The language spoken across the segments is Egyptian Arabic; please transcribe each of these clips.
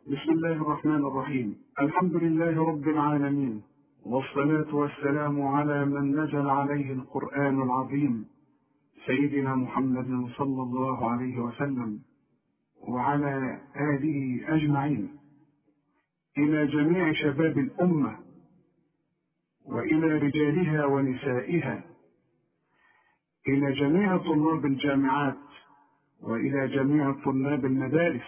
بسم الله الرحمن الرحيم الحمد لله رب العالمين والصلاة والسلام على من نزل عليه القرآن العظيم سيدنا محمد صلى الله عليه وسلم وعلى آله أجمعين إلى جميع شباب الأمة وإلى رجالها ونسائها إلى جميع طلاب الجامعات وإلى جميع طلاب المدارس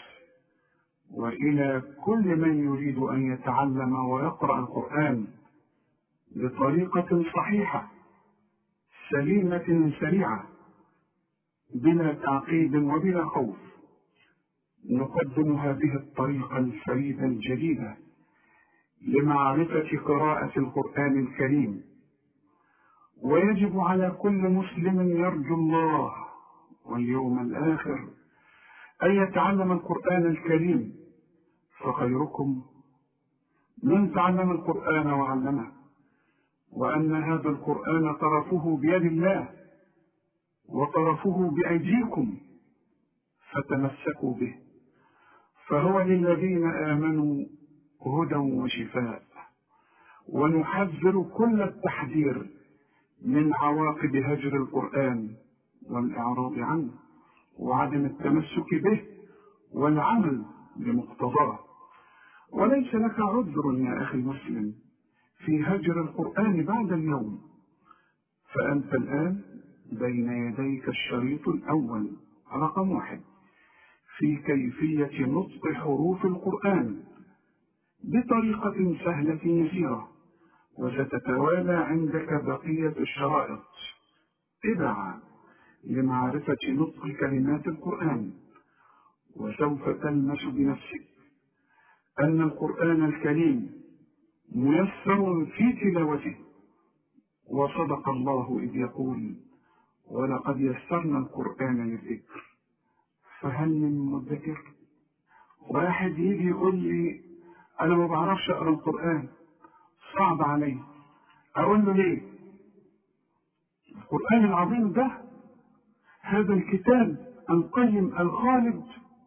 وإلى كل من يريد أن يتعلم ويقرأ القرآن بطريقة صحيحة سليمة سريعة بلا تعقيد وبلا خوف نقدم هذه الطريقة الفريدة الجديدة لمعرفة قراءة القرآن الكريم ويجب على كل مسلم يرجو الله واليوم الآخر أن يتعلم القرآن الكريم فخيركم من تعلم القرآن وعلمه وأن هذا القرآن طرفه بيد الله وطرفه بأيديكم فتمسكوا به فهو للذين آمنوا هدى وشفاء ونحذر كل التحذير من عواقب هجر القرآن والإعراض عنه وعدم التمسك به والعمل بمقتضاه وليس لك عذر يا أخي المسلم في هجر القرآن بعد اليوم فأنت الآن بين يديك الشريط الأول رقم واحد في كيفية نطق حروف القرآن بطريقة سهلة يسيرة وستتوالى عندك بقية الشرائط تبعا لمعرفة نطق كلمات القرآن وسوف تلمس بنفسك أن القرآن الكريم ميسر في تلاوته وصدق الله إذ يقول ولقد يسرنا القرآن للذكر فهل من مدكر واحد يجي يقول لي أنا ما بعرفش أقرأ القرآن صعب علي أقول له ليه القرآن العظيم ده هذا الكتاب القيم الخالد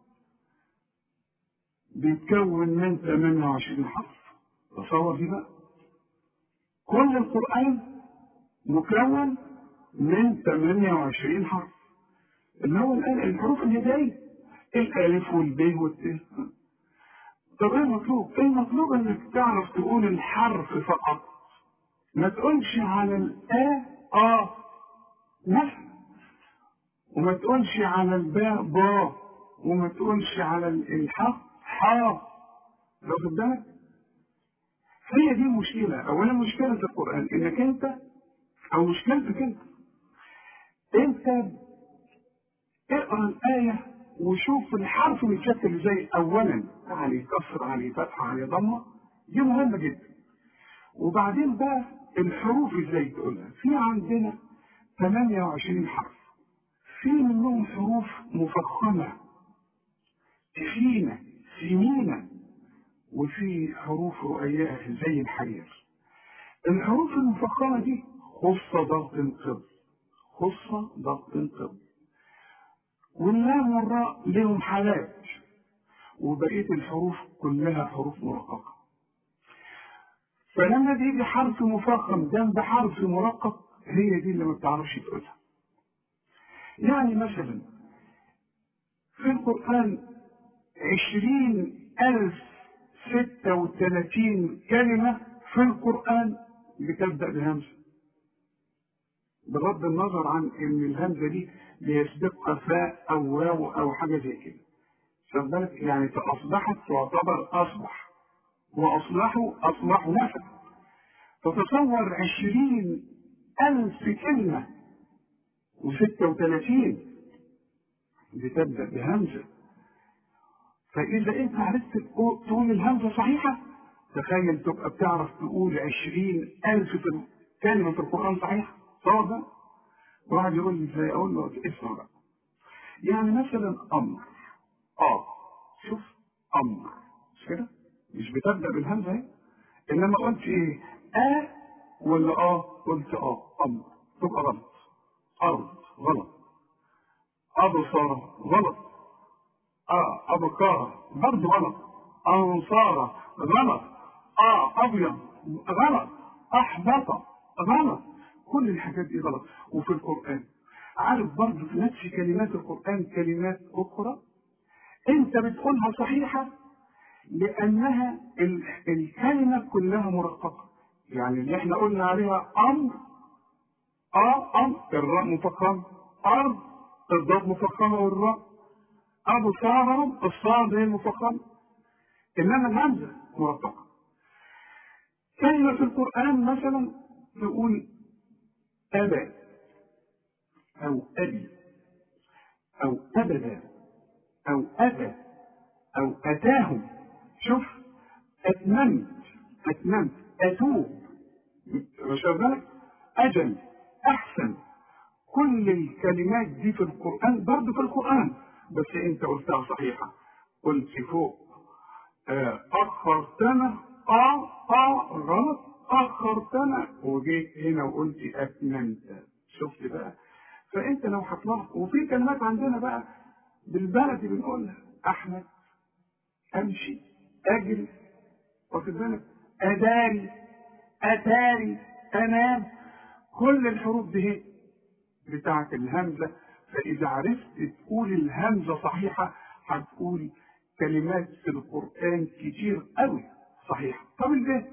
بيتكون من 28 حرف تصور دي بقى كل القرآن مكون من 28 حرف اللي هو الآن الحروف الهداية الألف والب والت طب ايه المطلوب؟ ايه المطلوب انك تعرف تقول الحرف فقط ما تقولش على الآ آ مثلا وما تقولش على الباء با وما تقولش على الحاء حا واخد بالك؟ هي دي المشكلة أولا مشكلة القرآن إنك أنت أو مشكلتك أنت أنت اقرأ الآية وشوف الحرف متشكل ازاي أولا عليه كسر عليه فتحة عليه ضمة دي مهمة جدا وبعدين بقى الحروف ازاي تقولها في عندنا 28 حرف في منهم حروف مفخمة تخينة سمينة وفي حروف رؤياء زي الحرير الحروف المفخمة دي خص ضغط قب خص ضغط قب واللام والراء لهم حالات وبقية الحروف كلها حروف مرققة فلما بيجي حرف مفخم جنب حرف مرقق هي دي اللي ما بتعرفش تقولها يعني مثلا في القرآن عشرين ألف ستة وثلاثين كلمة في القرآن بتبدأ بهمزة بغض النظر عن ان الهمزة دي بيسبقها فاء او واو او حاجة زي كده خد بالك يعني فأصبحت تعتبر أصبح وأصلحوا أصلحوا مثلا فتصور عشرين ألف كلمة وستة وثلاثين بتبدأ بهمزة فإذا أنت عرفت تقول الهمزة صحيحة تخيل تبقى بتعرف تقول عشرين ألف كلمة في القرآن صحيحة صار ده واحد يقول لي ازاي اقول له اسمع بقى يعني مثلا امر اه شوف امر مش كده مش بتبدا بالهمزه اهي انما قلت ايه اه ولا اه قلت اه امر تبقى غلط ارض غلط ابصر غلط اه ابقار برضه غلط أنصار غلط آه أبيض غلط أحبط غلط كل الحاجات دي غلط وفي القرآن عارف برضه في نفس كلمات القرآن كلمات أخرى أنت بتقولها صحيحة لأنها الكلمة كلها مرققة يعني اللي احنا قلنا عليها أمر آه أمر الراء مفخمة أرض الضاد مفخمة والراء أبو صاهر الصاد هي المفخمة إنما الهمزة مرققة كلمة في القرآن مثلا تقول أبا أو أبي أو أبدا أو أتى أو أتاهم شوف أتممت أتممت أتوب مش بالك أجل أحسن كل الكلمات دي في القرآن برضه في القرآن بس أنت قلتها صحيحة قلت فوق آه أخرتنا آه آه غلط أخرتنا وجيت هنا وقلت أتممت شفت بقى فأنت لو هتلاحظ وفي كلمات عندنا بقى بالبلدي بنقولها أحمد أمشي أجري واخد بالك أداري أتاري أنام كل الحروف دي هي بتاعت الهمزة فإذا عرفت تقول الهمزة صحيحة هتقول كلمات في القرآن كتير قوي صحيحة طب الب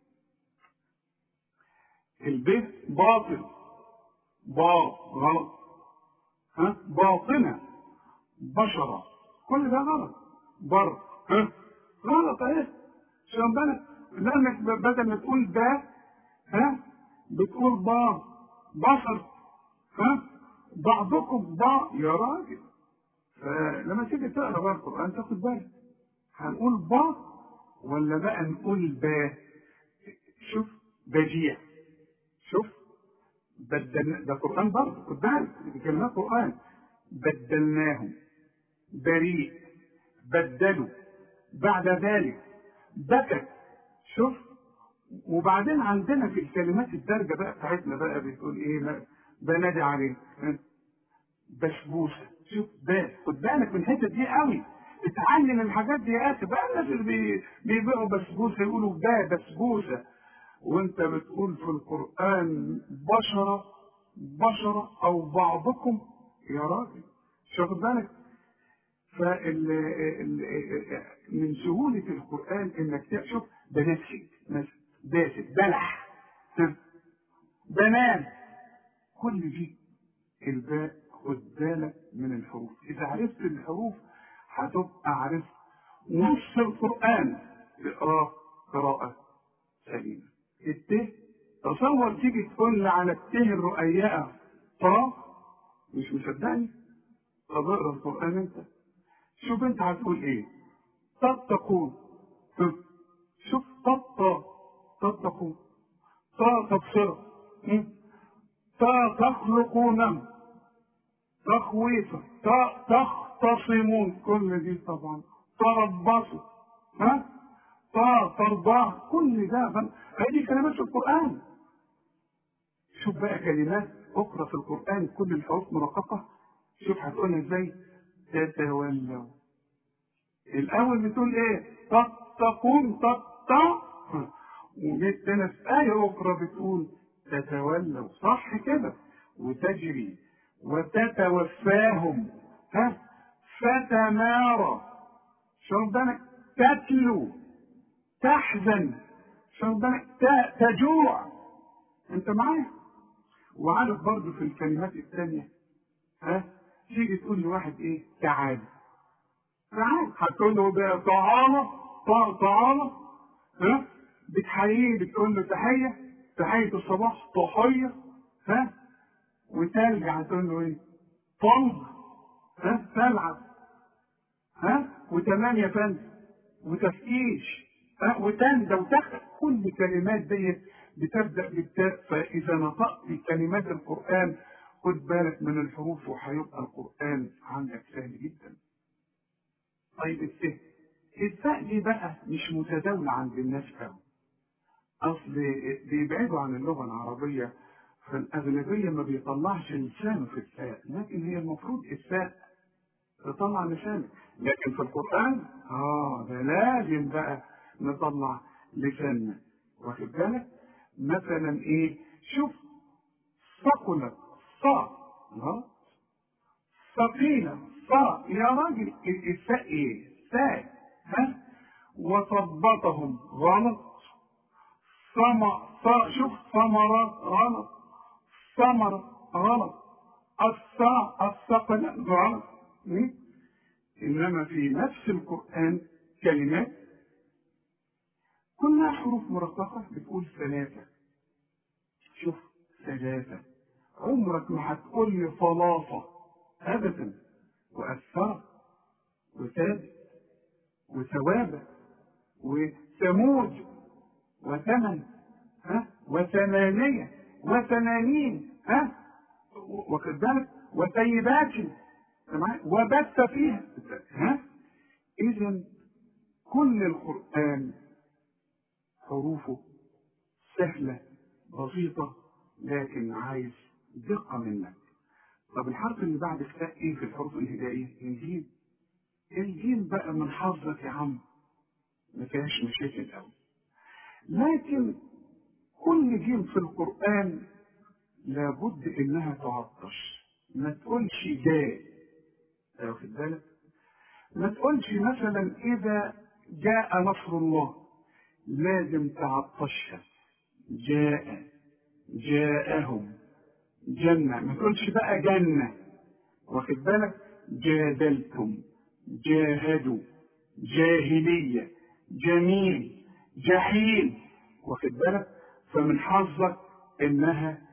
الب باطل با غلط ها باطنة بشرة كل ده غلط بر ها غلط اهي شو بالك لانك بدل ما تقول با ها بتقول با بشر ها بعضكم با يا راجل فلما تيجي تقرا بقى القران تاخد بالك هنقول با ولا بقى نقول با شوف بجيع شوف بدل ده قران برضه خد بالك دي كلمات قران بدلناهم بريء بدلوا بعد ذلك بكت شوف وبعدين عندنا في الكلمات الدارجه بقى بتاعتنا بقى بتقول ايه بنادي عليك بسبوسه شوف ده خد بالك من الحته دي قوي اتعلم الحاجات دي يا اخي بقى الناس اللي بي- بيبيعوا بسبوسه يقولوا ده بسبوسه وانت بتقول في القران بشره بشره او بعضكم يا راجل شوف بالك فال ال- من سهولة القرآن إنك تشوف بنفسك مثلا باسد بلح ها، بنان كل دي الباء خد بالك من الحروف إذا عرفت الحروف هتبقى عرفت نص القرآن اقراه قراءة سليمة الت تصور تيجي تقول لي على الت الرؤياء طا مش مصدقني طب اقرا القرآن انت شوف انت هتقول ايه تتقون ها. شوف تط تتقون تا تبصر ها. تا تخلقون تخويفا تا تختصمون كل دي طبعا تربصوا ها تا ترضى كل ده غن- هذه كلمات في القرآن شوف بقى كلمات أخرى في القرآن كل الحروف مرققة شوف هتقولها ازاي تتولوا الأول بتقول إيه؟ تتقون تتق وجيت هنا في آية أخرى بتقول تتولوا صح كده وتجري وتتوفاهم ها فتمارى شوف بالك تتلو تحزن شوف بالك ت- تجوع انت معايا وعارف برضه في الكلمات الثانية ها تيجي تقول لواحد ايه تعال تعال هتقول له ده طعامة طع- طعامة ها بتحييه بتقول له تحية تحية الصباح تحية ها وتلج هتقول له ايه طلق ها تلعب ها وتمام يا فندم وتفتيش ها وتندى وتخ كل كلمات ديت بتبدا بالتاء فاذا نطقت كلمات القران خد بالك من الحروف وهيبقى القران عندك سهل جدا طيب الت التاء دي بقى مش متداولة عند الناس قوي أصل بيبعدوا عن اللغة العربية فالأغلبية ما بيطلعش لسانه في التاء لكن هي المفروض التاء تطلع لسانك لكن في القرآن اه ده لازم بقى نطلع لساننا واخد بالك مثلا ايه شوف ثقلت صا غلط ثقيلة صا يا راجل الساء ايه ساء ها وثبطهم غلط ثمر شوف ثمرة غلط ثمرة غلط الصا الثقل غلط إنما في نفس القرآن كلمات كلها حروف مرققة بتقول ثلاثة شوف ثلاثة عمرك ما هتقول لي ثلاثة أبدا وأثر وثابت وثوابت وثمود وثمن ها وثمانية وثمانين ها واخد بالك وثيبات وبث فيها ها اذا كل القران حروفه سهله بسيطه لكن عايز دقه منك طب الحرف اللي بعد التاء ايه في الحروف الهجائيه الجيم الجيم بقى من حظك يا عم ما فيهاش مشاكل قوي لكن كل جيم في القران لابد انها تعطش ما تقولش جاء واخد بالك ما تقولش مثلا اذا جاء نصر الله لازم تعطشها جاء جاءهم جنة ما تقولش بقى جنة واخد بالك جادلتم جاهدوا جاهلية جميل جحيم واخد بالك فمن حظك انها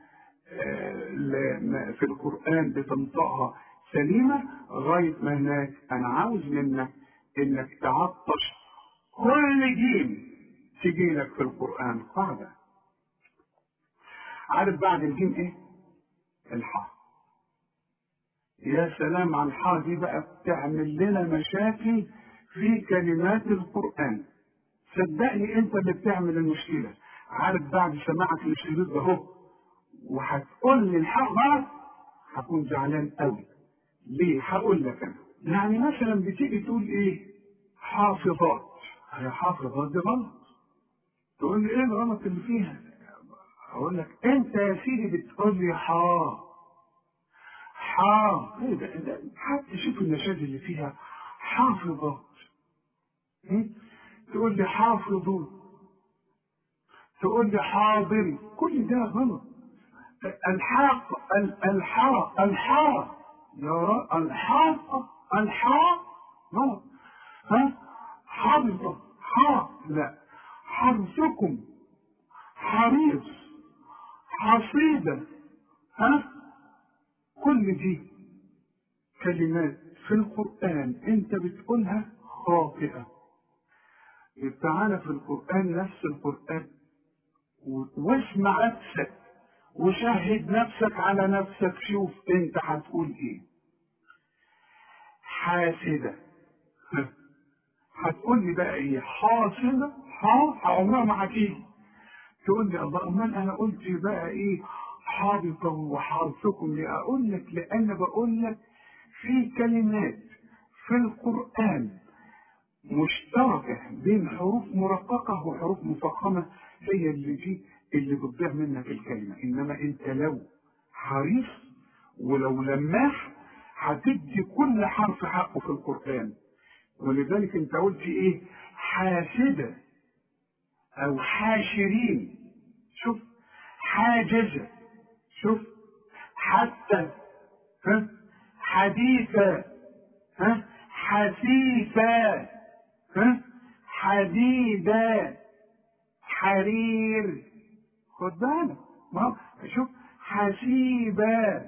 في القرآن بتنطقها سليمة لغاية ما هناك أنا عاوز منك إنك تعطش كل جيم تجي لك في القرآن قاعدة عارف بعد الجيم إيه؟ الحاء يا سلام على الحاء دي بقى بتعمل لنا مشاكل في كلمات القرآن صدقني أنت اللي بتعمل المشكلة عارف بعد سماعك للشريط ده هو وهتقول لي الحق غلط هكون زعلان قوي ليه هقول لك انا يعني مثلا بتيجي تقول ايه حافظات هي حافظات دي غلط تقول لي ايه الغلط اللي فيها اقول لك انت يا سيدي بتقول لي حا حا ايه ده, ده حتى شوف النشاز اللي فيها حافظات تقول لي حافظوا تقول لي حاضر كل ده غلط الحاق الحاء الحاء يا رب الحاق الحاء غلط ها حرص حاء لا حرصكم حريص حصيدة ها كل دي كلمات في القرآن انت بتقولها خاطئة تعالى في القرآن نفس القرآن واسمع نفسك وشهد نفسك على نفسك شوف انت هتقول ايه حاسدة هتقول لي بقى ايه حاصدة ها عمرها ما هتيجي تقول لي الله امال انا قلت بقى ايه حابطة وحارسكم ليه اقول لك لان بقول لك في كلمات في القرآن مشتركة بين حروف مرققة وحروف مفخمة هي اللي دي اللي بتضيع منك الكلمة إنما أنت لو حريص ولو لماح هتدي كل حرف حقه في القرآن ولذلك أنت قلت إيه حاسدة أو حاشرين شوف حاجزة شوف حتى ها حديثة ها حثيثة ها حديدة حرير خد بالك ما شوف حسيبة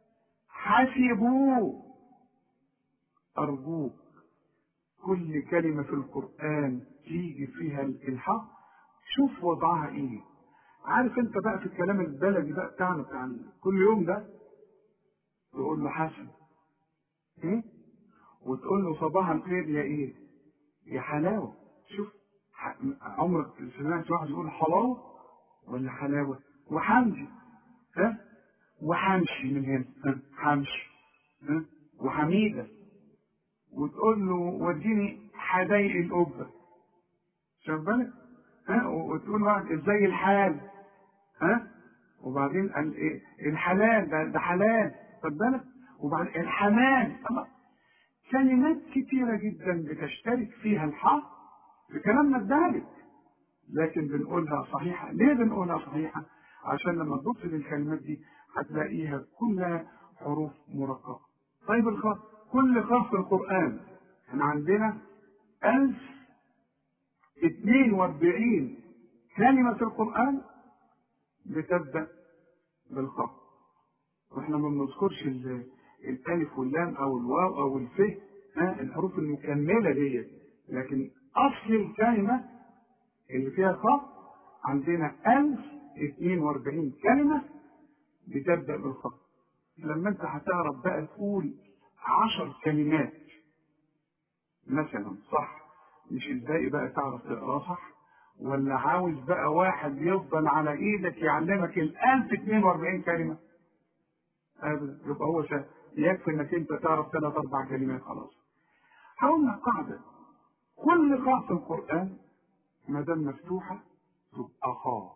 حسبوا أرجوك كل كلمة في القرآن تيجي فيها الإلحاق شوف وضعها إيه عارف أنت بقى في الكلام البلدي بقى بتاعنا بتاع كل يوم ده تقول له حسن إيه؟ وتقول له صباح الخير يا إيه؟ يا حلاوة شوف عمرك سمعت واحد يقول حلاوة ولا حلاوة وحمدي ها وحمشي من هنا ها حمشي ها وحميدة وتقول له وديني حدايق القبه شوف بالك ها وتقول له ازاي الحال ها وبعدين قال ايه الحلال ده, ده حلال خد بالك وبعدين الحمام الله كلمات كتيره جدا بتشترك فيها الحق في كلامنا الدارج لكن بنقولها صحيحه ليه بنقولها صحيحه عشان لما تبص للكلمات دي هتلاقيها كلها حروف مرققه طيب الخط كل خط في القران احنا عندنا 1042 كلمه في القران بتبدا بالخط واحنا ما بنذكرش الالف واللام او الواو او الف ها الحروف المكمله ديت لكن اصل الكلمه اللي فيها خط عندنا 1042 كلمه بتبدا بالخط لما انت هتعرف بقى تقول عشر كلمات مثلا صح مش الباقي بقى تعرف تقرا صح ولا عاوز بقى واحد يفضل على ايدك يعلمك ال 1042 كلمه ابدا يبقى هو سهل يكفي انك انت تعرف ثلاث اربع كلمات خلاص هقول لك قاعده كل قاع في القران ما دام مفتوحه تبقى خاء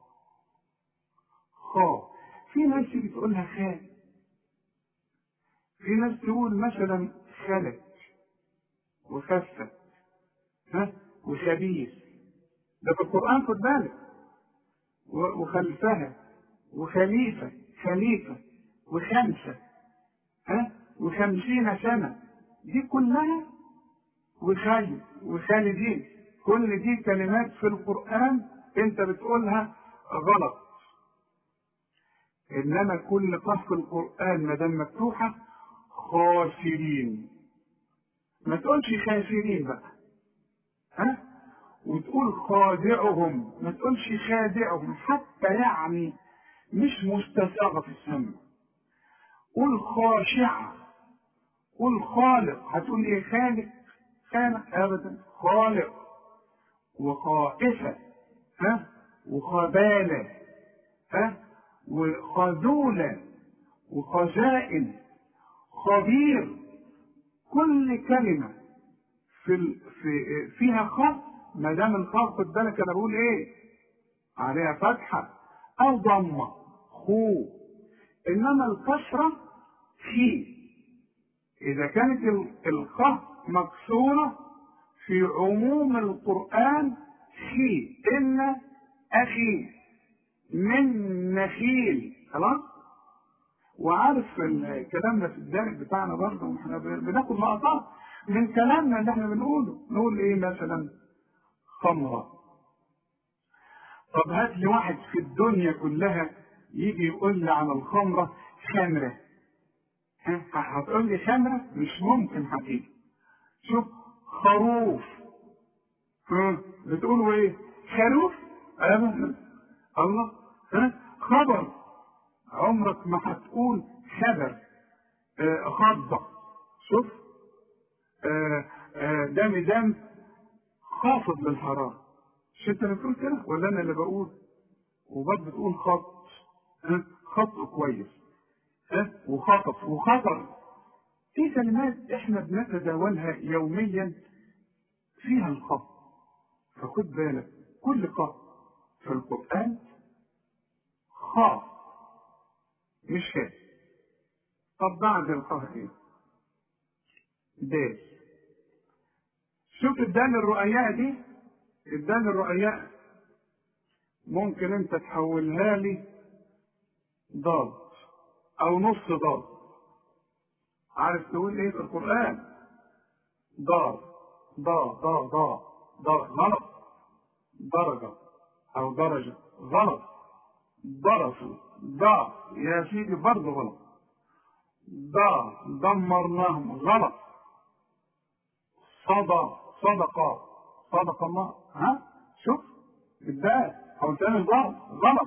خاء في ناس تيجي تقولها خاء في ناس تقول مثلا خلت وخفت ها وخبيث ده في القرآن خد بالك وخلفها وخليفة خليفة وخمسة ها وخمسين سنة دي كلها وخالد وخالدين كل دي كلمات في القرآن انت بتقولها غلط انما كل قاف في القرآن ما دام مفتوحة خاسرين ما تقولش خاسرين بقى ها وتقول خادعهم ما تقولش خادعهم حتى يعني مش مستساغة في السمع قول خاشعة قول خالق هتقول ايه خالق خالق ابدا خالق وخائفة ها وخبالة ها وخذولة وخزائن خبير كل كلمة في ال... في فيها خط ما دام الخاء خد بالك انا بقول ايه؟ عليها فتحة أو ضمة خو إنما الكسرة خي إذا كانت الخاء مكسورة في عموم القرآن خي إن أخي من نخيل خلاص وعارف كلامنا في الدرس بتاعنا برضه احنا بناخد لقطات من كلامنا اللي احنا بنقوله نقول ايه مثلا خمرة طب هات لي واحد في الدنيا كلها يجي يقول لي عن الخمرة خمرة هتقول لي خمرة مش ممكن حقيقي شوف خروف ها بتقولوا ايه خروف ابدا الله ها خبر عمرك ما هتقول خبر آه خضة شوف آه آه دم دم خافض للحرارة مش انت اللي بتقول كده ولا انا اللي بقول وبرضه بتقول خط ها خط كويس ها وخطف وخطر في كلمات احنا بنتداولها يوميا فيها الخط فخد بالك كل خط في القرآن خاء مش هاء طب بعد الخاء ايه؟ دال شوف الدال الرؤياء دي الدال الرؤياء ممكن انت تحولها لي ضاد او نص ضاد عارف تقول ايه في القرآن ضاد ضاد ضاد ضاد ضاد غلط درجة او درجة غلط درسوا ضا يا سيدي برضه غلط ضا دمرناهم غلط صدى صدقة صدق الله ها شوف الدال او تاني غلط غلط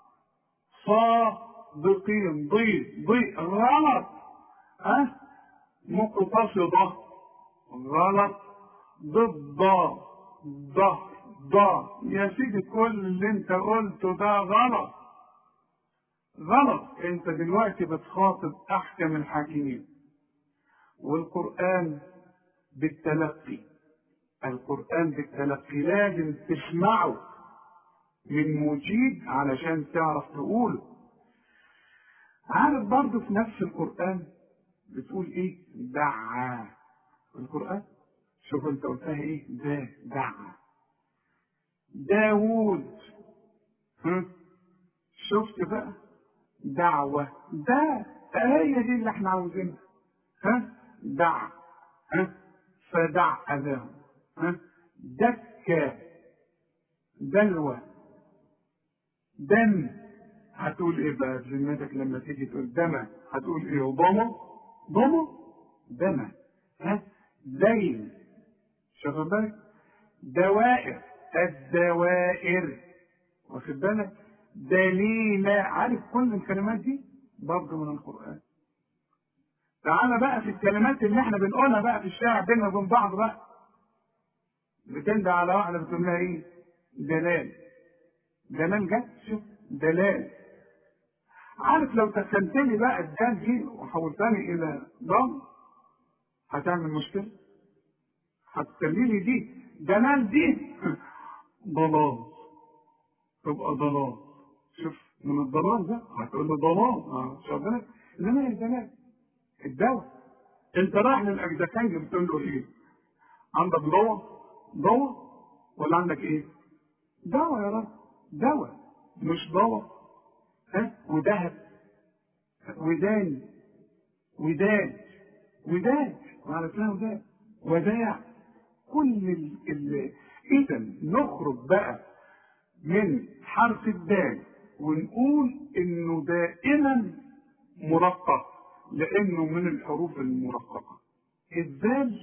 صادقين ضي ضي غلط ها مقتصدة غلط ضد ض ض يا سيدي كل اللي انت قلته ده غلط غلط انت دلوقتي بتخاطب احكم الحاكمين والقرآن بالتلقي القرآن بالتلقي لازم تسمعه من مجيد علشان تعرف تقوله عارف برضه في نفس القرآن بتقول ايه دعا القرآن شوف انت قلتها ايه ده دعا داوود ها شفت بقى دعوة ده هي دي اللي احنا عاوزينها ها دع ها فدع أذاهم ها دكة دلوة دم هتقول ايه بقى بذمتك لما تيجي تقول دم هتقول ايه ضمه ضمه دم ها دين شوف بالك دوائر الدوائر واخد بالك دليل عارف كل الكلمات دي برضه من القرآن تعالى بقى في الكلمات اللي احنا بنقولها بقى في الشارع بينا وبين بعض بقى بتندى على واحدة بتقول لها ايه دلال دلال جت شوف دلال عارف لو سكنت لي بقى الدال دي وحولتني الى ضم هتعمل مشكلة هتخلي لي دي دلال دي ضلال تبقى ضلال شوف من الضلال ده هتقول له ضلال اه شوف بالك انما هي دلال الدواء انت رايح للاجزاكانج بتقول له ايه عندك دواء دواء ولا عندك ايه دواء يا رب دواء مش دواء ها وذهب ودان وداد وداد وعرفناها وداد وداع كل ال ال اذا نخرج بقى من حرف الدال ونقول انه دائما مرقق لانه من الحروف المرققه الذال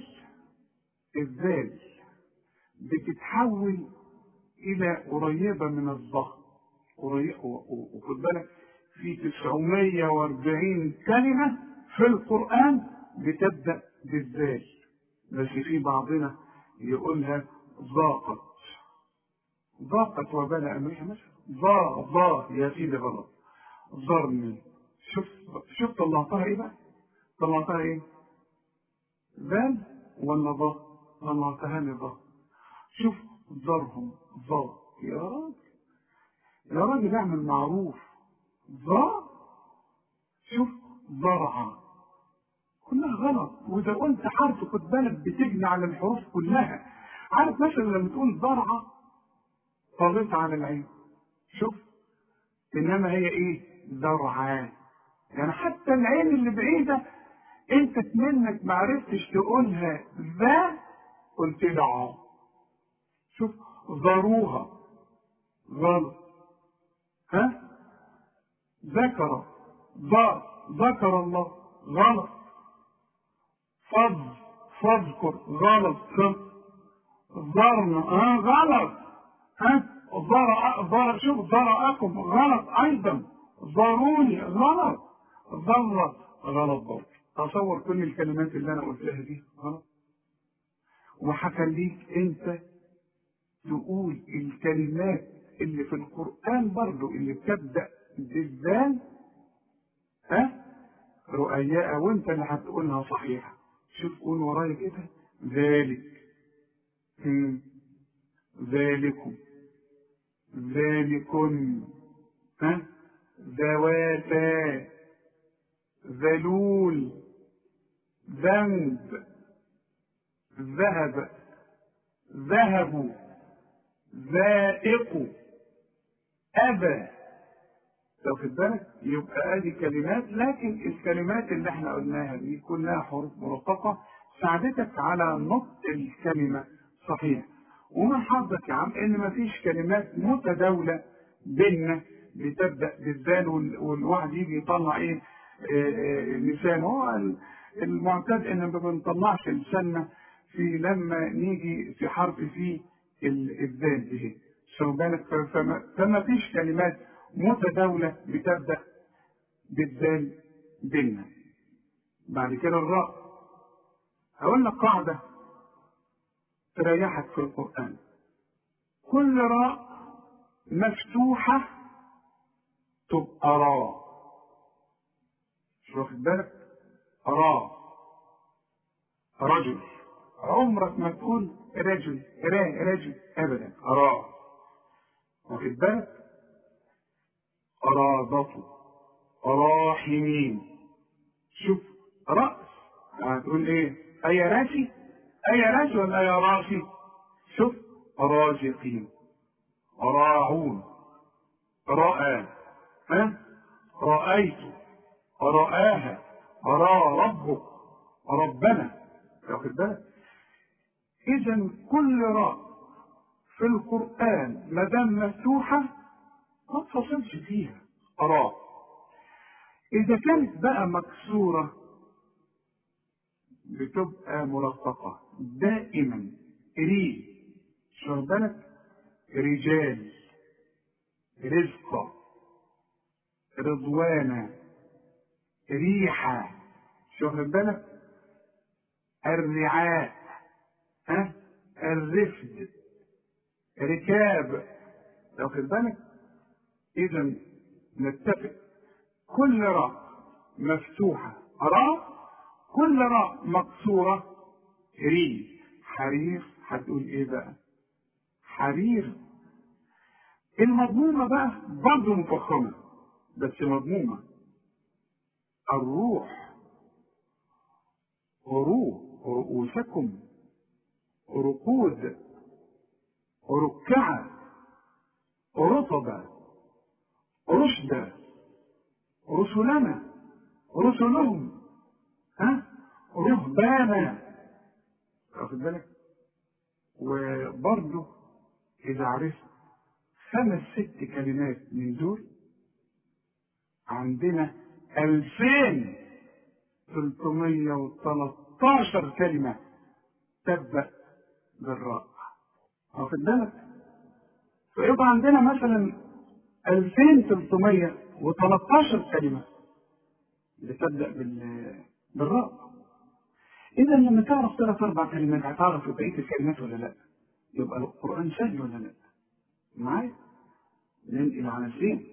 الذال بتتحول الى قريبه من الظهر وخد بالك في 940 كلمه في القران بتبدا بالذال بس في بعضنا يقولها ضاقت ضاقت وبال امرها مثلا ضاء ضاء يا سيدي غلط ضرني شوف شوف طلعتها ايه بقى؟ طلعتها ايه؟ ذال ولا ضاء؟ طلعتها لي ضاء شوف ضرهم ضاء يا راجل يا راجل اعمل معروف ضاء شوف ضرعة كلها غلط واذا قلت حرف خد بالك بتجني على الحروف كلها عارف مثلا لما تقول ضرعة طغيت على العين شوف انما هي ايه ذرعان يعني حتى العين اللي بعيده انت منك ما عرفتش تقولها ذا قلت له شوف ذروها غلط ها ذكر ذا ذكر الله غلط فض فاذكر غلط ذرنا ها غلط ها ذرأ ذرأ شوف ذرأكم غلط أيضا ذروني غلط ذرة غلط برضه تصور كل الكلمات اللي أنا قلتها دي غلط وهخليك أنت تقول الكلمات اللي في القرآن برضه اللي بتبدأ بالذال ها رؤياء وانت اللي هتقولها صحيحة شوف قول ورايا كده ذلك ذلكم ذلكن ها ذواتا ذلول ذنب ذهب ذهبوا ذائق أبى واخد بالك يبقى ادي كلمات لكن الكلمات اللي احنا قلناها دي كلها حروف مرققة ساعدتك على نطق الكلمة صحيح ومن حظك يا عم ان مفيش كلمات متداولة بيننا بتبدأ بالذال والواحد يجي يطلع ايه لسان هو المعتاد ان ما بنطلعش لساننا في لما نيجي في حرف فيه الذال دي خد بالك فما فيش كلمات متداولة بتبدأ بالذال بيننا بعد كده الراء هقول لك قاعدة تريحك في القرآن كل راء مفتوحة تبقى راء مش واخد بالك راء رجل عمرك ما تقول رجل را رجل ابدا راء واخد بالك قرابته راحمين شوف رأس هتقول ايه اي راسي اي راسي ولا يا راسي شوف رازقين راعون رأى ها رأيت رآها رأى ربك ربنا واخد بالك اذا كل راء في القرآن ما دام مفتوحة ما تفصلش فيها راء إذا كانت بقى مكسورة بتبقى مرققة دائما ري شو بالك رجال رزق رضوانا ريحة شو بالك الرعاء ها الرفد ركاب واخد بالك اذا نتفق كل راء مفتوحة راء كل راء مكسورة ري حرير هتقول ايه بقى حرير المضمومة بقى برضه مفخمة بس مضمومة الروح روح رؤوسكم رقود ركعة رطبة رشدة رسلنا رسلهم ها رهبانا واخد بالك وبرضه إذا عرفت خمس ست كلمات من دول عندنا ألفين تلتمية وتلاتاشر كلمة تبدأ بالراء واخد بالك فيبقى عندنا مثلا 2313 كلمة بتبدأ بال بالراء إذا لما تعرف ثلاث أربع كلمات هتعرف بقية الكلمات ولا لا؟ يبقى القرآن سهل ولا لا؟ معايا؟ ننقل على الزين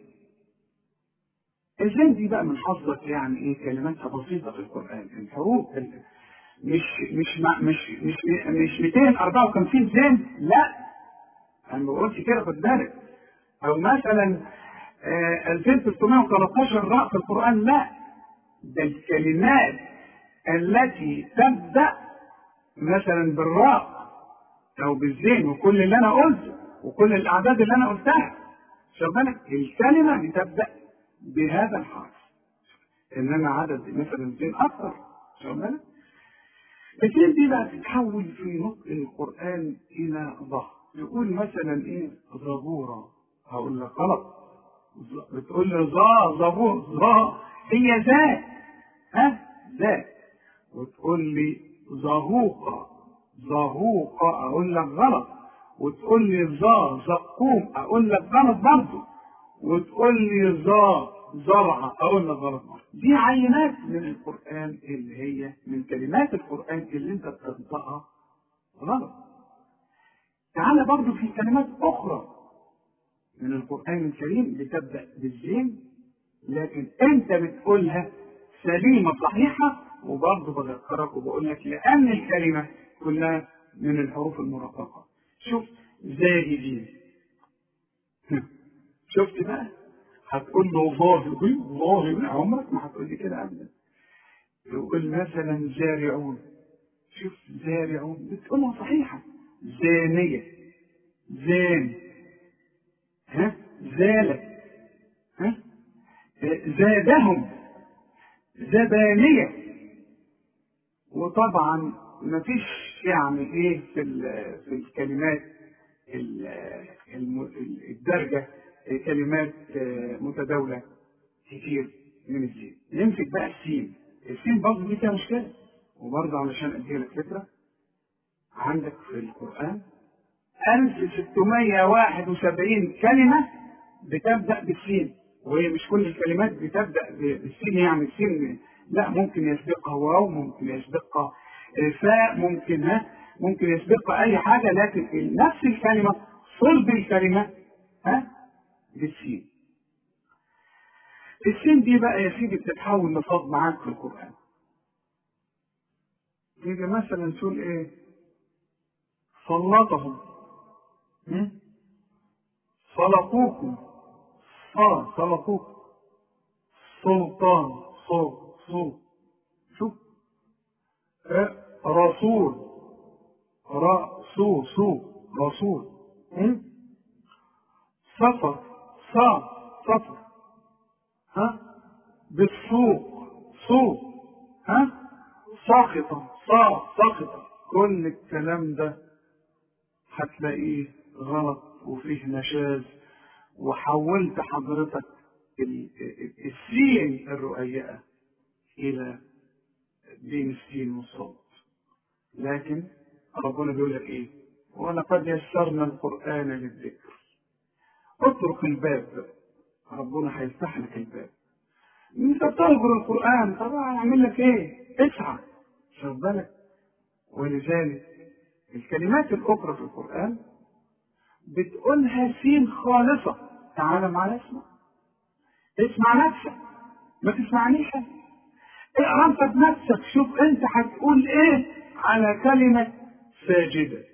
الزين دي بقى من حظك يعني ايه كلماتها بسيطة في القرآن الحروف مش مش مع مش مش مش 254 زين لا انا ما بقولش كده خد بالك او مثلا آه 2313 راء في القران لا ده الكلمات التي تبدا مثلا بالراء او بالزين وكل اللي انا قلته وكل الاعداد اللي انا قلتها شوف بالك الكلمه بتبدا بهذا الحرف انما عدد مثلا الزين اكثر شوف بالك الزين دي بقى تتحول في نطق القران الى ظهر يقول مثلا ايه زبورة هقول لك غلط بتقول لي ظا زبور ظا هي ذا ها ذا وتقول لي زهوقة زهوقة اقول لك غلط وتقول لي ظا زقوم اقول لك غلط برضه وتقول لي ظا زرعة اقول لك غلط برضه دي عينات من القرآن اللي هي من كلمات القرآن اللي انت بتنطقها غلط تعالى برضو في كلمات أخرى من القرآن الكريم بتبدأ بالزين لكن أنت بتقولها سليمة صحيحة وبرضه بذكرك وبقول لك لأن الكلمة كلها من الحروف المرققة شوف زاهدين شفت بقى هتقول له ظاهر ظاهر عمرك ما هتقول لي كده أبدا تقول مثلا زارعون شوف زارعون بتقولها صحيحة زانية زان ها زالت ها زادهم زبانية وطبعا مفيش يعني ايه في في الكلمات الدرجة كلمات متداولة كتير من السين نمسك بقى السين السين برضه دي فيها مشكلة وبرضه علشان ادي لك فكرة عندك في القرآن 1671 كلمة بتبدأ بالسين وهي مش كل الكلمات بتبدأ بالسين يعني السين لا ممكن يسبقها واو ممكن يسبقها فاء ممكن ها ممكن يسبقها أي حاجة لكن نفس الكلمة صلب الكلمة ها بالسين السين دي بقى يا سيدي بتتحول لصاد معاك في القرآن يجي مثلا تقول ايه سلطهم سلطوكم اه سلطوكم سلطان صوت صوت شوف رسول رسول سو رسول سفر صا سفر ها بالسوق سوق ها ساخطة صا ساخطة كل الكلام ده هتلاقيه غلط وفيه نشاز وحولت حضرتك السين الرؤيئة إلى بين السين والصوت لكن ربنا بيقول لك إيه ولقد يسرنا القرآن للذكر اترك الباب ربنا هيفتح لك الباب انت بتهجر القرآن طب هعمل لك ايه اسعى شوف بالك ولذلك الكلمات الأخرى في القرآن بتقولها سين خالصة تعال معايا اسمع اسمع نفسك ما تسمعنيش اقرا انت بنفسك شوف انت هتقول ايه على كلمة ساجدة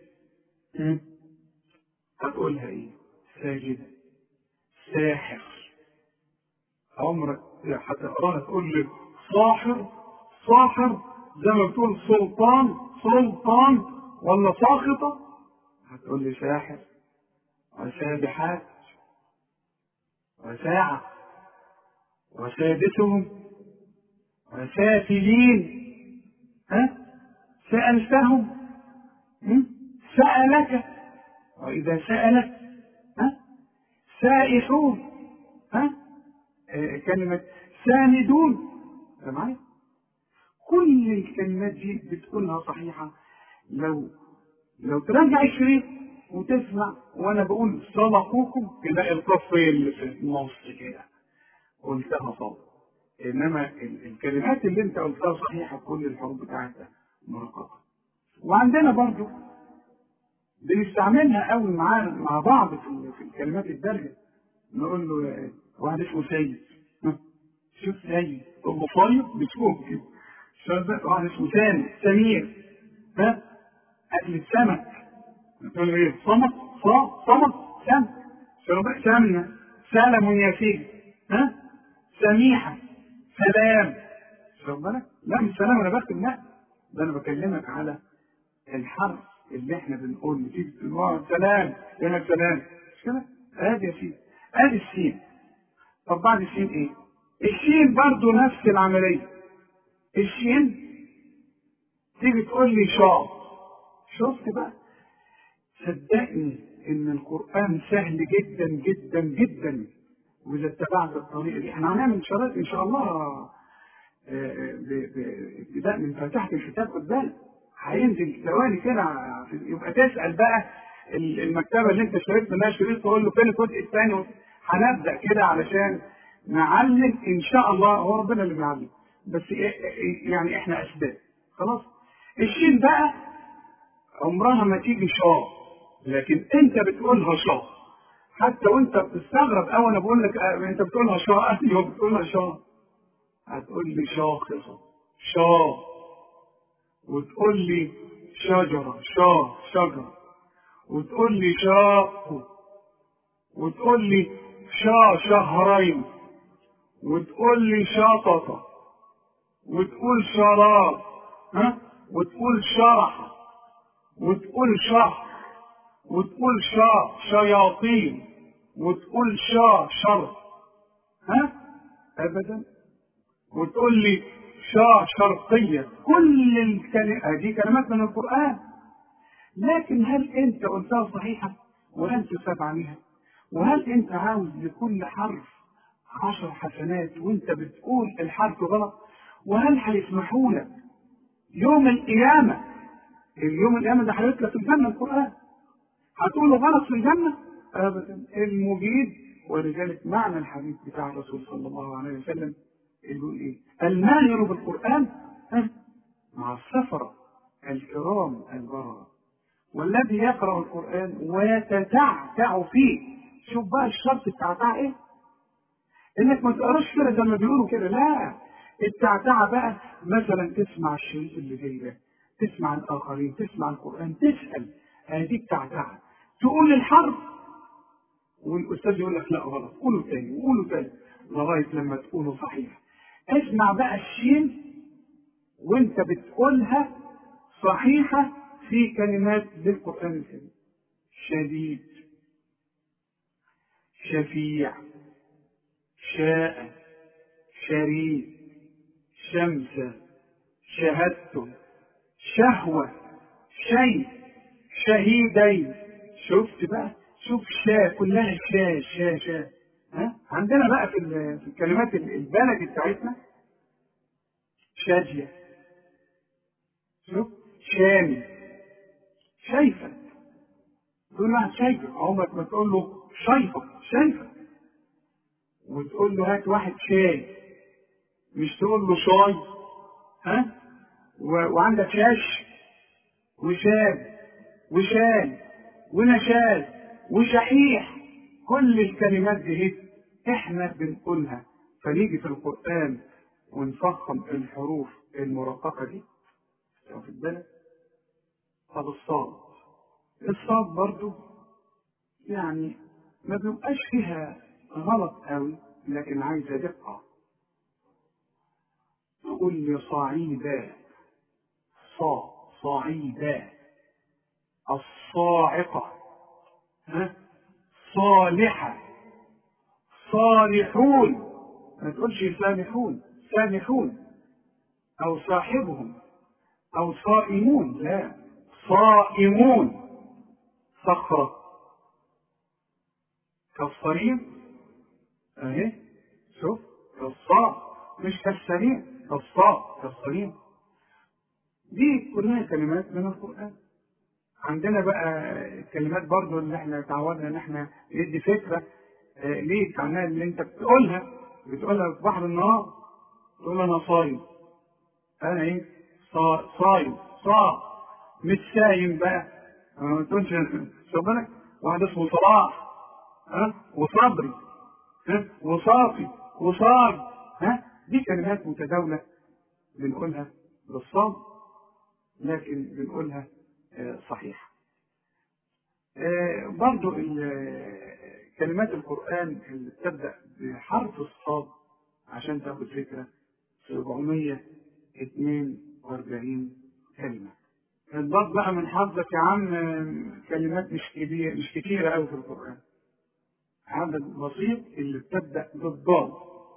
هتقولها ايه ساجدة ساحر عمرك هتقراها تقول لي صاحر صاحر زي ما بتقول سلطان سلطان ولا ساخطة هتقول لي ساحر وسابحات وساعة وسادسهم وسافلين ها سألتهم سألك وإذا سألك ها سائحون ها آه كلمة ساندون معايا كل الكلمات دي بتقولها صحيحة لو لو ترجع الشريط وتسمع وانا بقول صدقوكم تلاقي القصة اللي في النص كده قلتها صوت انما الكلمات اللي انت قلتها صحيحة كل الحروف بتاعتها مرققة وعندنا برضو بنستعملها قوي مع مع بعض في, في الكلمات الدارجة نقول له واحد اسمه سيد شوف سيد ابو صايب بتشوف كده شوف واحد اسمه سامي سمير ها اكل السمك تقول ايه صمت صا صمت سم شرب سمنة سلم يا سيدي ها سميحة سلام شرب بالك لا مش سلام انا بكتب لا ده انا بكلمك على الحرف اللي احنا بنقول نتيجة سلام يقول لك سلام مش كده؟ ادي يا سيدي ادي السين طب بعد السين ايه؟ السين برضه نفس العملية السين تيجي تقول لي شاط شفت بقى صدقني ان القرآن سهل جدا جدا جدا واذا اتبعت الطريقة دي احنا هنعمل شرائط ان شاء الله ابتداء من فاتحة الكتاب خد بالك هينزل ثواني كده يبقى تسأل بقى المكتبة اللي انت اشتريت منها شريط تقول له فين الجزء الثاني هنبدأ كده علشان نعلم ان شاء الله هو ربنا اللي بيعلم بس يعني احنا اسباب خلاص الشين بقى عمرها ما تيجي شاه لكن انت بتقولها شاه حتى وانت بتستغرب او انا بقول لك انت بتقولها شاه ايوه بتقولها شاه هتقول لي شاخصة شاه وتقول لي شجرة شاه شجرة وتقول لي شاق وتقول لي شا شهرين وتقول لي شططة وتقول شراب ها وتقول شرح وتقول شهر وتقول شا شياطين وتقول شا شر ها ابدا وتقول لي شا شرقية كل الكلمات دي كلمات من القرآن لكن هل انت قلتها صحيحة وهل تثاب عليها وهل انت عاوز لكل حرف عشر حسنات وانت بتقول الحرف غلط وهل هيسمحوا لك يوم القيامة اليوم القيامة ده هيطلق في الجنة القرآن هتقوله غلط في الجنة أبدا المجيد ولذلك معنى الحديث بتاع الرسول صلى الله عليه وسلم يقول ايه الماهر بالقرآن مع السفرة الكرام البررة والذي يقرأ القرآن ويتتعتع فيه شوف بقى الشرط التعتع ايه انك ما تقراش كده زي ما بيقولوا كده لا التعتعة بقى مثلا تسمع الشريط اللي جاي ده تسمع الآخرين تسمع القرآن تسأل هذه بتاعتها تقول الحرف والاستاذ يقول لك لا غلط قوله تاني وقوله تاني لغايه لما تقوله صحيح اسمع بقى الشين وانت بتقولها صحيحه في كلمات للقران الكريم شديد شفيع شاء شريف شمس شهدت شهوة شيء شهيدين شفت بقى شوف شا كلها شا شا شا ها عندنا بقى في, في الكلمات البلدي بتاعتنا شاجية شوف شامي شايفة تقول له شايفة عمرك ما تقول له شايفة شايفة وتقول له هات واحد شاي مش تقول له شاي ها و... وعندك شاش وشاب وشال ونشال وشحيح كل الكلمات دي احنا بنقولها فنيجي في القرآن ونفخم الحروف المرققة دي واخد بالك طب الصاد الصاد برضو يعني ما بيبقاش فيها غلط قوي لكن عايزة دقة تقول لي صعيدا صا صعيدا الصاعقة ها صالحة صالحون ما تقولش سامحون سامحون أو صاحبهم أو صائمون لا صائمون صخرة كالصريم أهي شوف كالصاع مش كالسريم كالصاع كالصريم دي كلها كلمات من القرآن عندنا بقى الكلمات برضو اللي احنا تعودنا ان احنا ندي فكرة اه ليك عنها اللي انت بتقولها بتقولها في بحر النهار تقول انا صايم انا ايه صا صايم صا مش سايم بقى ما تقولش خد بالك واحد اسمه صلاح ها وصبري ها وصافي وصار ها دي كلمات متداولة بنقولها بالصاد لكن بنقولها صحيح برضو كلمات القرآن اللي بتبدأ بحرف الصاد عشان تاخد فكرة 742 كلمة الضاد بقى من حظك يا عم كلمات مش كبيرة مش كتيرة أوي في القرآن عدد بسيط اللي بتبدأ بالضاد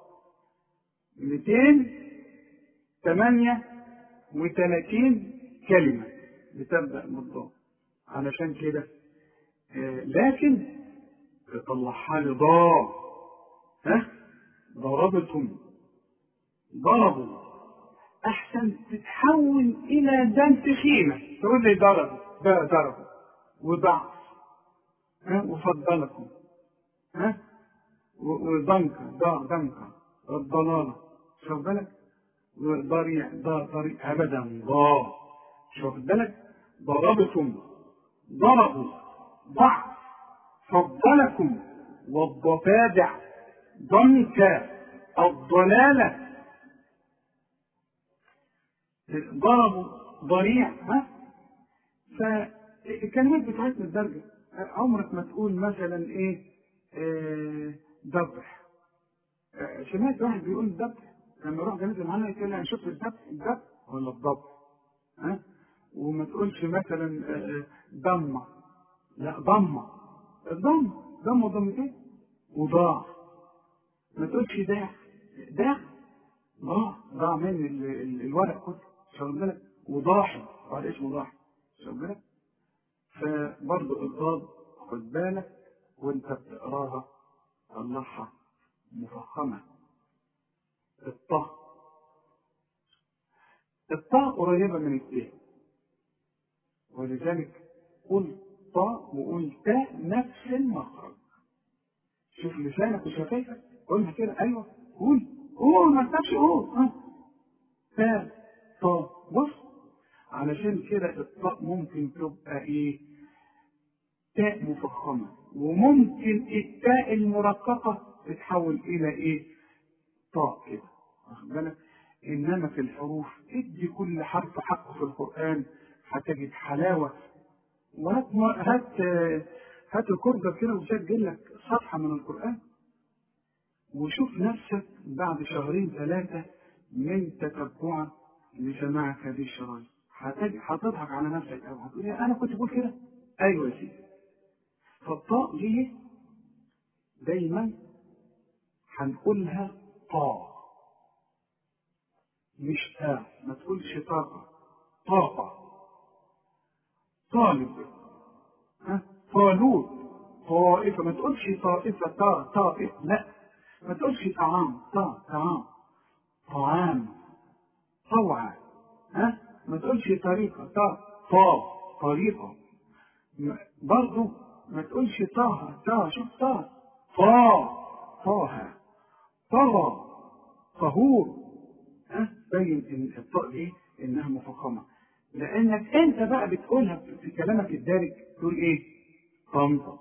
238 كلمة بتبدأ بالضاد علشان كده آه لكن تطلعها لي ضاد ها ضربتم ضربوا احسن تتحول الى دم تخينة تقول لي ضرب ده ضرب وضعف ها وفضلكم ها وضنكة ضاع ضنكة الضلالة شوف بالك ضريع ضاع ضريع ابدا ضاع شوف بالك ضربتم ضربوا ضعف فضلكم والضفادع ضنك الضلالة ضربوا ضريع ها فالكلمات بتاعتنا الدرجة عمرك ما تقول مثلا ايه آه ذبح آه سمعت واحد بيقول ذبح لما يروح جنازة معانا يقول انا شفت الذبح الذبح ولا الضبح ها وما تقولش مثلا ضمة لا ضمة الضم ضم وضمتين وضاع ما تقولش داع داع ضاع ضاع من ال ال الورق كله شغل بالك وضاحي وعلى اسمه ضاحي شغل بالك فبرضه الضاد خد بالك وانت بتقراها طلعها مفخمة الطه الطاء قريبة من التاء ولذلك قل طاء وقل تاء نفس المخرج شوف لسانك وشفايفك قولها كده ايوه قول قول ما تخافش قول ها تاء طاء بص علشان كده الطاء ممكن تبقى ايه تاء مفخمة وممكن التاء المرققة تتحول إلى إيه؟ طاء كده واخد بالك؟ إنما في الحروف ادي كل حرف حقه في القرآن هتجد حلاوة وهات هات هات الكمبيوتر كده وسجل لك صفحة من القرآن وشوف نفسك بعد شهرين ثلاثة من تتبعك لسماعك هذه الشرايط هتضحك على نفسك أو هتقول أنا كنت بقول كده أيوة يا سيدي فالطاء دي دايما هنقولها طاء مش تاء ما تقولش طاقة طاقة طالب ها طالوت طائفة ما تقولش طائفة طاء طائف لا ما تقولش طعام طاء طعام طعام طوعا ها ما تقولش طريقة طاء طاء طريقة برضه ما تقولش طه طه شوف طه طه طه طه طهور ها بين ان الطاء دي انها مفخمه لانك انت بقى بتقولها في كلامك الدارج تقول ايه؟ طنطا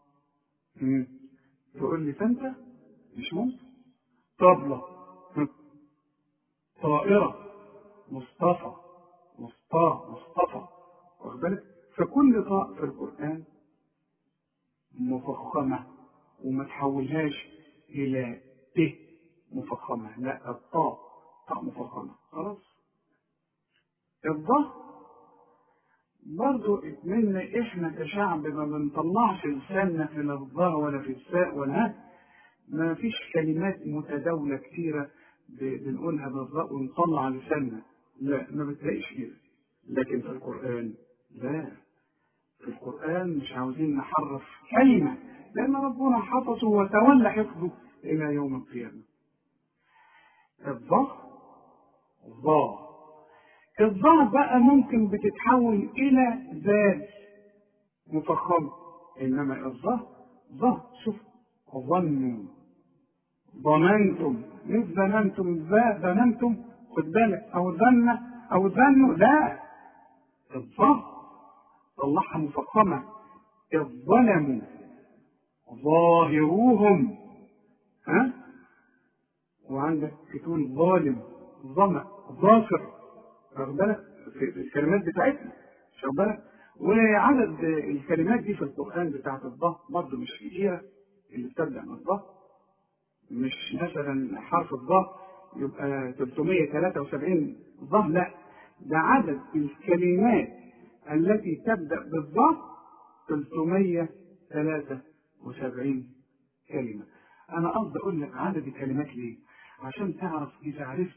تقول لي فانت مش ممكن طبلة طائرة مصطفى مصطفى مصطفى واخد بالك فكل طاء في القرآن مفخمة وما تحولهاش إلى ت مفخمة لا الطاء طاء مفخمة خلاص الضه برضو اتمنى احنا كشعب ما بنطلعش لساننا في الضاء ولا في الساء ولا ما فيش كلمات متداولة كتيرة بنقولها بالضاء ونطلع لساننا لا ما بتلاقيش كده لكن في القرآن لا في القرآن مش عاوزين نحرف كلمة لأن ربنا حفظه وتولى حفظه إلى يوم القيامة الضاء ضاء الضاء بقى ممكن بتتحول إلى ذات مفخمة إنما الضاء ضاء شوف ظنوا ظننتم مش ظننتم ذا ظننتم خد بالك أو ظن أو ظنوا لا الضاء طلعها مفخمة إذ ظلموا ظاهروهم ها وعندك تقول ظالم ظمأ ظافر واخد بالك في الكلمات بتاعتنا واخد بالك وعدد الكلمات دي في القرآن بتاعت الضاء برضه مش كتيرة اللي بتبدأ من الضاء مش مثلا حرف الضاء يبقى 373 ضاء لا ده عدد الكلمات التي تبدأ بالضاء 373 كلمة أنا قصدي أقول لك عدد الكلمات ليه؟ عشان تعرف إذا عرفت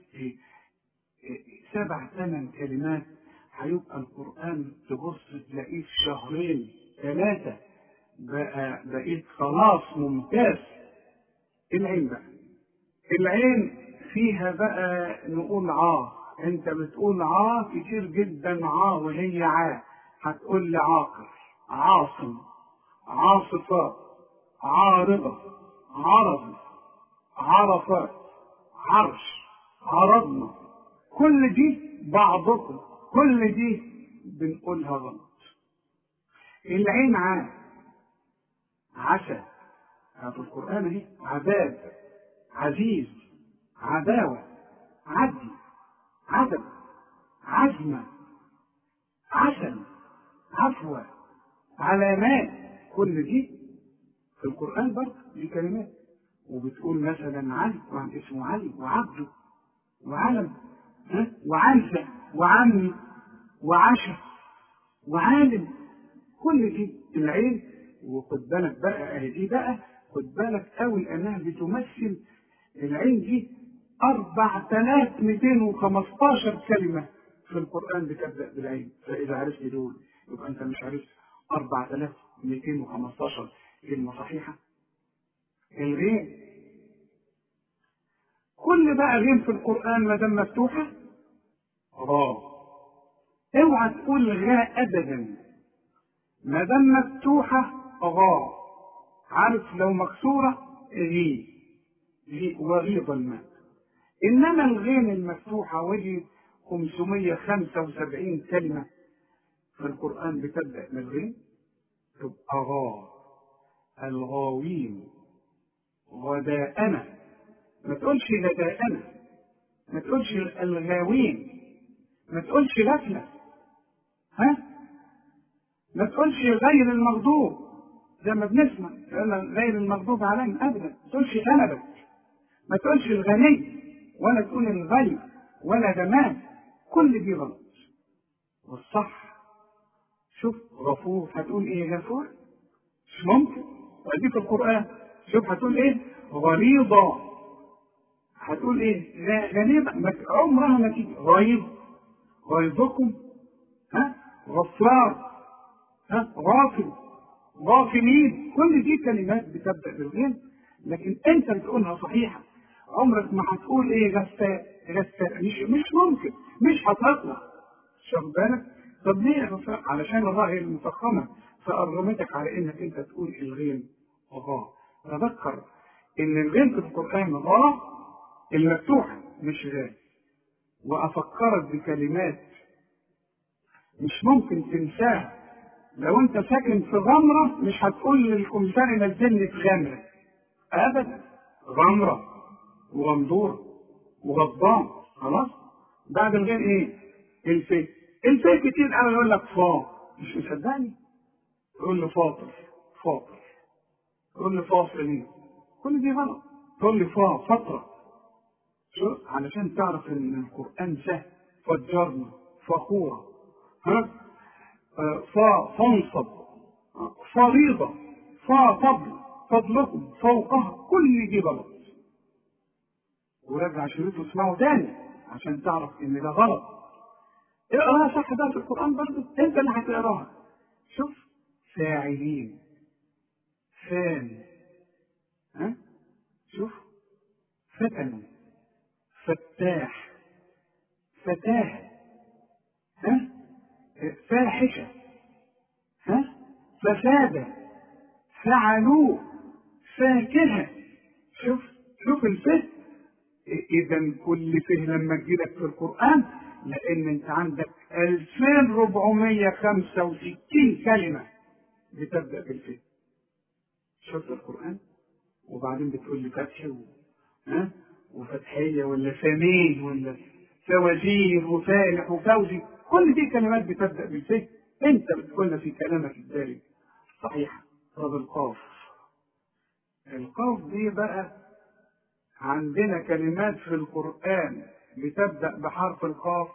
سبع ثمان كلمات هيبقى القرآن تبص تلاقيه في شهرين ثلاثة بقى بقيت خلاص ممتاز العين بقى العين فيها بقى نقول عاه انت بتقول عاه كتير جدا عاه وهي عاه هتقول لي عاقر عاصم عاصفات عارضة عرض عرفات عرش عرضنا كل دي بعضكم كل دي بنقولها غلط العين عاد عسى في القرآن اهي عذاب عزيز عداوة عدل عدم عزمة عسل عفوة علامات كل دي في القرآن برضه دي كلمات وبتقول مثلا علي وعن اسمه علي وعبده وعلم ها وعنسة وعمي وعشا وعالم كل دي العين وخد بالك بقى اهي دي بقى خد بالك قوي انها بتمثل العين دي 4215 كلمة في القرآن بتبدأ بالعين فإذا عرفت دول يبقى أنت مش عرفت 4215 كلمة صحيحة الغين كل بقى غين في القرآن ما دام مفتوحة غاء اوعى تقول غاء أبدا ما دام مفتوحة غاء عارف لو مكسورة غي غي وغيض الماء إنما الغين المفتوحة ودي 575 كلمة في القرآن بتبدأ من الغين تبقى غاء الغاوين غداءنا ما تقولش غداءنا ما تقولش الغاوين ما تقولش لفلة ها ما تقولش غير المغضوب زي ما بنسمع يقول غير المغضوب عليهم ابدا ما تقولش غلبت ما تقولش الغني ولا تقول الغي ولا جمال كل دي غلط والصح شوف غفور هتقول ايه غفور مش ممكن ودي في القرآن شوف هتقول ايه غليظة هتقول ايه غليظة عمرها ما تيجي غليظ غليظكم ها غفار ها غافل غافلين كل دي كلمات بتبدأ بالغين لكن انت بتقولها صحيحة عمرك ما هتقول ايه غساء غساء مش مش ممكن مش هتطلع شوف بالك طب ليه يا غفاء علشان الراء المفخمة فأرغمتك على انك انت تقول الغين غا تذكر ان الغين في القرآن غا المفتوحة مش غا وأفكرك بكلمات مش ممكن تنساها لو انت ساكن في غمرة مش هتقول للكمثري نزلني في غمرة ابدا غمرة وغندورة وغضبان خلاص بعد الغير ايه الفي الفي كتير قوي يقول لك فا مش مصدقني تقول له فاطر فاطر تقول له فاصلين كل دي غلط تقول لي فا فترة شو علشان تعرف ان القرآن سهل فجرنا فخورة ها فا فانصب فريضة فا فضل فضلكم فوقها كل دي غلط ورجع شريط واسمعه تاني عشان تعرف ان ده غلط اقراها صح ده في القرآن برضه انت اللي هتقراها شوف فاعلين فان ها شوف فتن فتاح فتاه ها فاحشة ها فسادة فعلوه فاكهة شوف شوف الفه إذا كل فه لما تجيلك في القرآن لأن أنت عندك 2465 كلمة بتبدأ بالفه شوف القرآن وبعدين بتقول لي فتح و... ها وفتحية ولا ثمين ولا فوازير وفالح وفوزي كل دي كلمات بتبدأ بالفه انت بتقولنا في كلامك الدارج صحيح طب القاف القاف دي بقى عندنا كلمات في القرآن بتبدأ بحرف القاف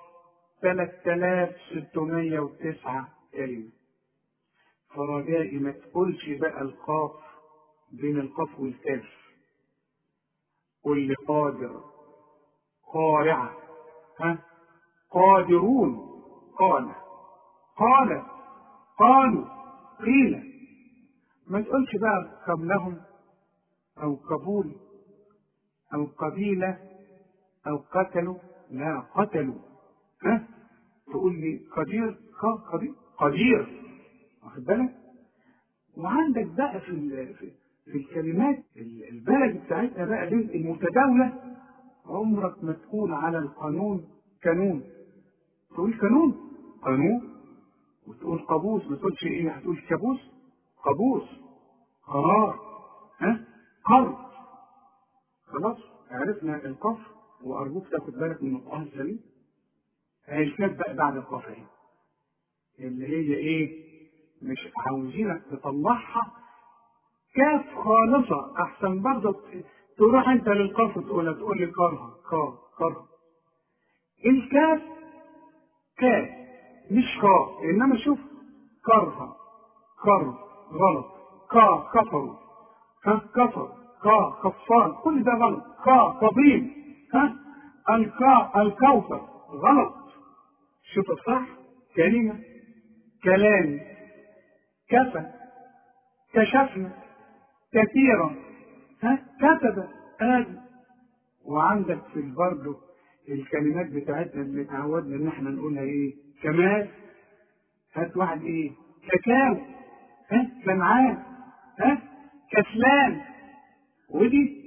3609 كلمة فرجائي ما تقولش بقى القاف بين القاف والكاف قل لي قادر قارعة ها قادرون قال قال قالوا قيل ما تقولش بقى قبلهم او قبول او قبيلة او قتلوا لا قتلوا ها تقول لي قدير قدير قدير واخد بالك وعندك بقى في في, في الكلمات البلد بتاعتنا بقى دي المتداولة عمرك ما تقول على القانون قانون تقول قانون قانون وتقول قابوس ما تقولش ايه هتقول كابوس قابوس قرار ها قرض خلاص عرفنا القف وارجوك تاخد بالك من القران السليم الكاف بقى بعد القاف اهي اللي هي ايه مش عاوزينك تطلعها كاف خالصة أحسن برضه تروح أنت للقاف وتقول تقول لي كرها كار كرها الكاف كاف مش كا إنما شوف كرها كر غلط كا كفروا ها كفر كا كفار كل ده غلط كا طبيب ها الكا الكوثر غلط شوف الصح كلمة كلام كفى كشفنا كثيرا ها كتب آدم وعندك في برضه الكلمات بتاعتنا اللي اتعودنا ان احنا نقولها ايه كمال هات واحد ايه كاكاو ها سمعان ها كسلان ودي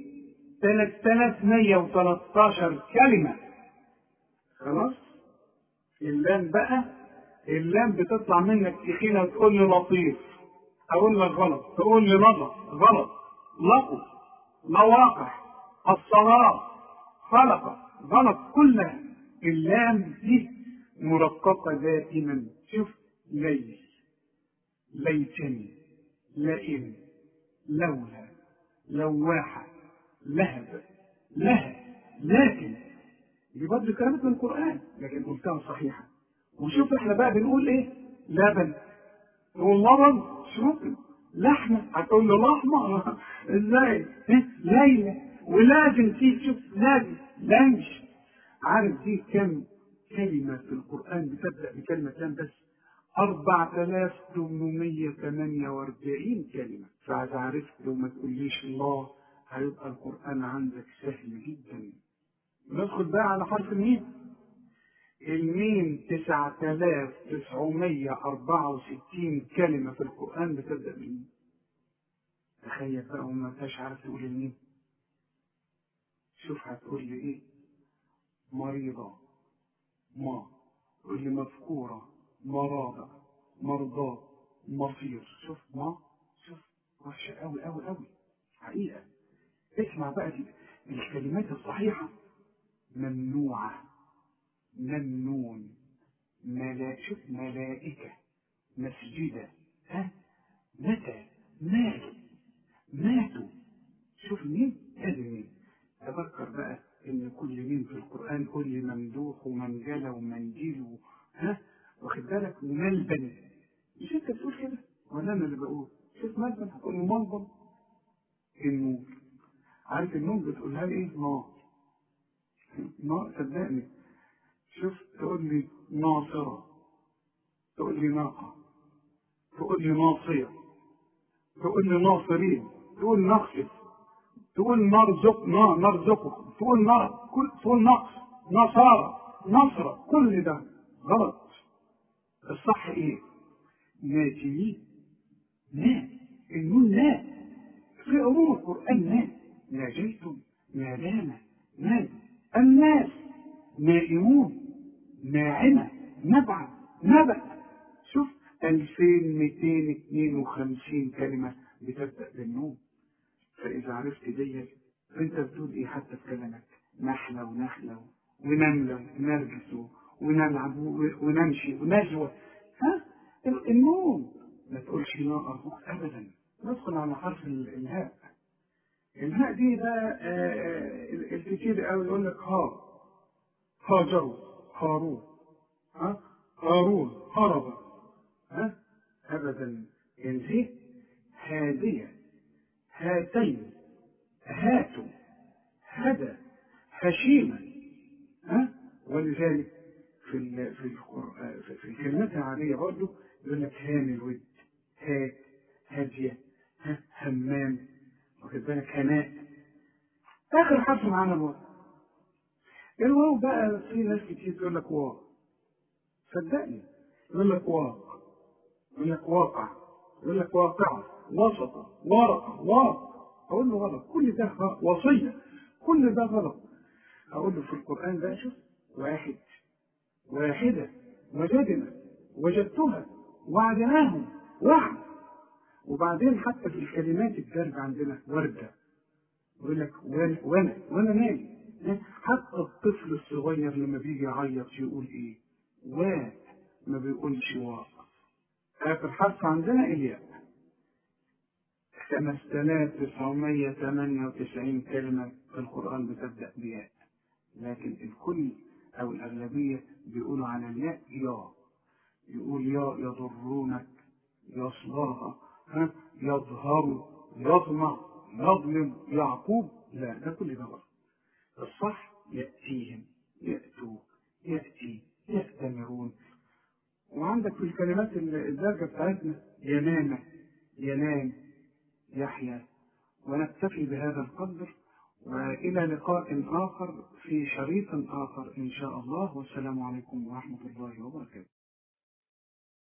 3113 كلمة خلاص اللام بقى اللام بتطلع منك تخينة وتقول لي لطيف اقول لك غلط تقول لي نظر غلط لطف مواقع الصلاة خلق غلط كلها اللام دي مرققة دائما شوف ليل ليتني لئن لولا لواحة لهب لها لكن دي برضه كلمات من القرآن لكن قلتها صحيحة وشوف احنا بقى بنقول ايه لبن تقول لبن شوف لحمة هتقول له لحمة ازاي إيه؟ ليلة ولازم تيجي تشوف لازم لمش عارف دي كم كلمة في القرآن بتبدأ بكلمة لام بس 4848 كلمة فإذا عرفت وما تقوليش الله هيبقى القرآن عندك سهل جدا ندخل بقى على حرف الميم الميم 9964 كلمة في القرآن بتبدأ بالميم تخيل بقى وما انتش عارف تقول الميم شوف هتقول لي ايه مريضة ما تقول لي مذكورة مرابع مرضاة مصير شوف ما شوف وحشة قوي قوي قوي حقيقة اسمع بقى دي الكلمات الصحيحة ممنوعة ممنون ملا شوف ملائكة مسجدة ها متى مال ماتوا شوف مين ادي مين تذكر بقى ان كل مين في القرآن كل ممدوح ومنجلة ومنجيل و... ها واخد بالك وملبن مش انت بتقول كده ولا انا اللي بقول شوف ملبن هتقول له ملبن النور عارف النور بتقولها لي ايه نار نار صدقني شوف تقول لي ناصرة تقول لي ناقة تقول لي ناصية تقول لي ناصرين تقول نقصف تقول نرزق نرزقكم تقول نار كل تقول نقص نصارى نصرة كل ده غلط الصح ايه ناجي نا النون نا في امور القران نا ناجيتم نادانا نادى الناس نائمون ناعمه نبع نبأ شوف 2252 كلمه بتبدا بالنون فاذا عرفت ديت انت بتقول ايه حتى في كلامك نحله ونخله ونمله ونرجس ونلعب ونمشي ونجوى ها النوم ما تقولش لا أرجوك أبدا ندخل على حرف الهاء الهاء دي بقى الكتير قوي يقول لك ها هاجروا هارون ها هارون هرب ها أبدا انزه هادية هاتين هاتوا هدى هشيما ها ولذلك في ال في القرآن في الكلمات العادية برضه يقول لك هان الود هات هادية ها همام واخد بالك هناء آخر حرف معانا الواو الواو بقى في ناس كتير تقول لك واو صدقني يقول لك واق يقول لك واقع يقول لك واقعة وسطة ورقة واق أقول له غلط كل ده وصية كل ده غلط أقول له في القرآن بقى شوف واحد واحدة وجدنا وجدتها وعدناهم وعد وبعدين حتى في الكلمات الدارجة عندنا وردة يقول لك وانا وانا وانا مالي حتى الطفل الصغير لما بيجي يعيط يقول ايه وا ما بيقولش واق آخر حرف عندنا الياء 5998 كلمة في القرآن بتبدأ بياء لكن الكل أو الأغلبية بيقولوا على الياء يا يقول يا يضرونك يصبرها ها يظهر يطمع يظلم يعقوب لا ده كل ده غلط الصح يأتيهم يأتوك يأتي يأتمرون وعندك في الكلمات الدرجة بتاعتنا ينام ينام يحيى ونكتفي بهذا القدر وإلى لقاء آخر في شريط آخر إن شاء الله والسلام عليكم ورحمة الله وبركاته